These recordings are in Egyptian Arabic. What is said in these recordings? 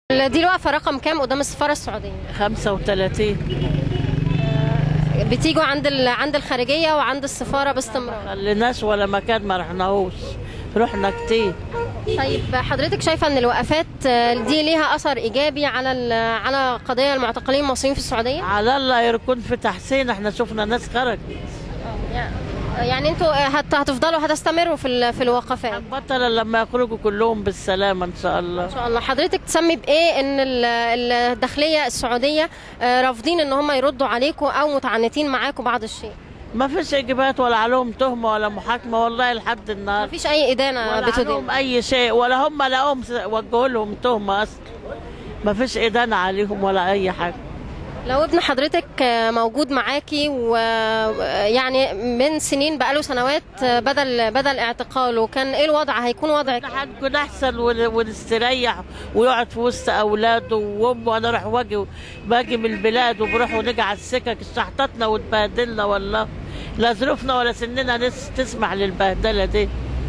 دي الوقفة رقم كام قدام السفارة السعودية 35 بتيجوا عند ال... عند الخارجية وعند السفارة باستمرار خليناش ولا مكان ما رحناهوش رحنا كتير طيب حضرتك شايفة ان الوقفات آه، دي ليها اثر ايجابي على ال... على قضايا المعتقلين المصريين في السعودية على الله يكون في تحسين احنا شفنا ناس خرج يعني انتوا آه، هت... هتفضلوا هتستمروا في ال... في الوقفات بطل لما يخرجوا كلهم بالسلامة ان شاء الله ان شاء الله حضرتك تسمي بايه ان ال- الداخليه السعوديه آه، رافضين ان هم يردوا عليكم او متعنتين معاكم بعض الشيء ما فيش اجابات ولا عليهم تهمة ولا محاكمة والله لحد النهار مفيش اي ادانه ولا بتدين عليهم اي شيء ولا هم لقوهم وجهوا لهم تهمة اصلا ما فيش ادانة عليهم ولا اي حاجة لو ابن حضرتك آه، موجود معاكي ويعني من سنين بقاله سنوات آه، بدل بدل اعتقاله كان ايه الوضع هيكون وضعك إيه؟ هنكون احسن ون- ونستريح ويقعد في وسط اولاده وامه انا اروح واجي باجي من البلاد وبروح ونيجي على السكك اشتحطتنا واتبهدلنا والله لا ظروفنا ولا سننا نس تسمح للبهدله دي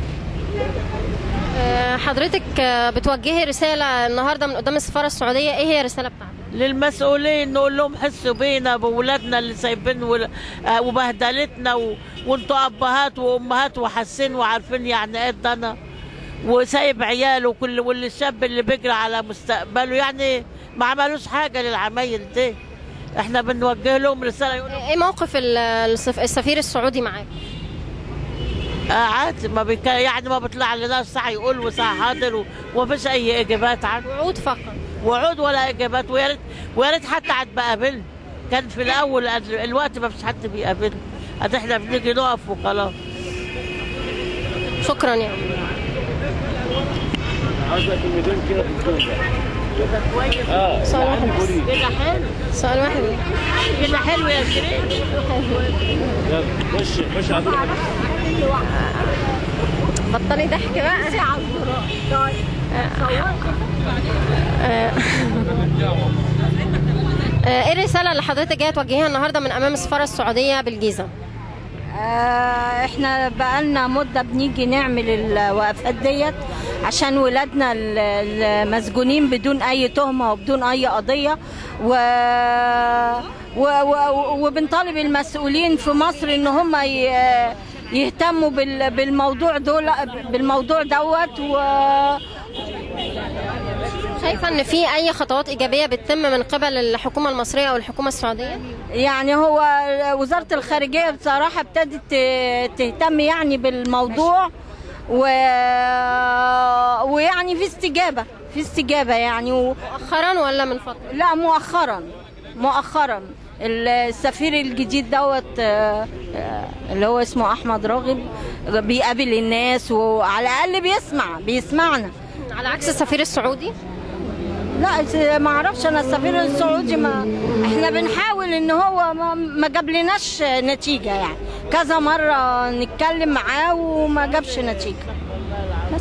آه، حضرتك آه، بتوجهي رساله النهارده من قدام السفاره السعوديه ايه هي الرساله بتاعتك للمسؤولين نقول لهم حسوا بينا بولادنا اللي سايبين ول- آه، وبهدلتنا و... وانتوا ابهات وامهات وحاسين وعارفين يعني ايه الضنا وسايب عياله وكل واللي الشاب اللي بيجري على مستقبله يعني ما عملوش حاجه للعمايل دي احنا بنوجه لهم رساله يقولوا ايه موقف ال- السف- السفير السعودي معاك آه عادي ما بيك... يعني ما بيطلع لناش ساعه يقول وساعه حاضر و- ومفيش اي اجابات عنه وعود فقط وعود ولا اجابات ويا ريت ويا ريت حتى عاد بقابلنا كان في الاول الوقت ما فيش حد بيقابلنا قد احنا بنيجي نقف وخلاص شكرا يا عايزة كلمتين كده في الجملة اه سؤال واحد بس كده حلو سؤال واحد كده حلو يا شيرين يلا خش خش على الدور بطلي ضحك بقى آه، ايه الرسالة اللي حضرتك جاية توجهيها النهارده من امام السفارة السعودية بالجيزة؟ آه، احنا بقالنا مدة بنيجي نعمل الوقفات ديت عشان ولادنا ال- المسجونين بدون اي تهمة وبدون اي قضية و... و... و... وبنطالب المسؤولين في مصر ان هم ي... يهتموا بال... بالموضوع دول بالموضوع دوت و... شايفة ان في اي خطوات ايجابية بتتم من قبل الحكومة المصرية او الحكومة السعودية؟ يعني هو وزارة الخارجية بصراحة ابتدت ت- تهتم يعني بالموضوع و... ويعني في استجابة في استجابة يعني و... مؤخرا ولا من فترة؟ لا مؤخرا مؤخرا السفير الجديد دوت آه، آه، اللي هو اسمه احمد راغب بيقابل الناس وعلى الاقل بيسمع بيسمعنا على عكس السفير السعودي لا ما اعرفش انا السفير السعودي ما احنا بنحاول ان هو ما, ما جابلناش نتيجه يعني كذا مره نتكلم معاه وما جابش نتيجه بس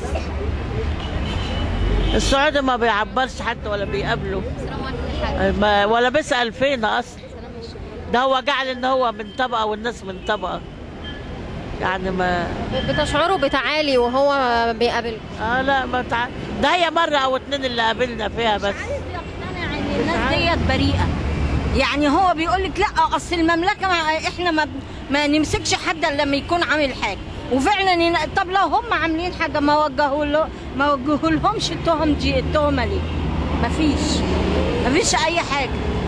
السعودي ما بيعبرش حد ولا بيقابله ما ولا بيسأل فين اصلا ده هو جعل ان هو من طبقه والناس من طبقه يعني ما بتشعروا بتعالي وهو بيقابلكم اه لا ما تع... ده هي مره او اتنين اللي قابلنا فيها بس يقتنع ان الناس ديت بريئه يعني هو بيقول لك لا اصل المملكه ما احنا ما, ما نمسكش حد الا لما يكون عامل حاجه وفعلا ين- طب لو هم عاملين حاجه ما وجهوا له ما وجهوا لهمش التهم دي التهمه ليه مفيش مفيش اي حاجه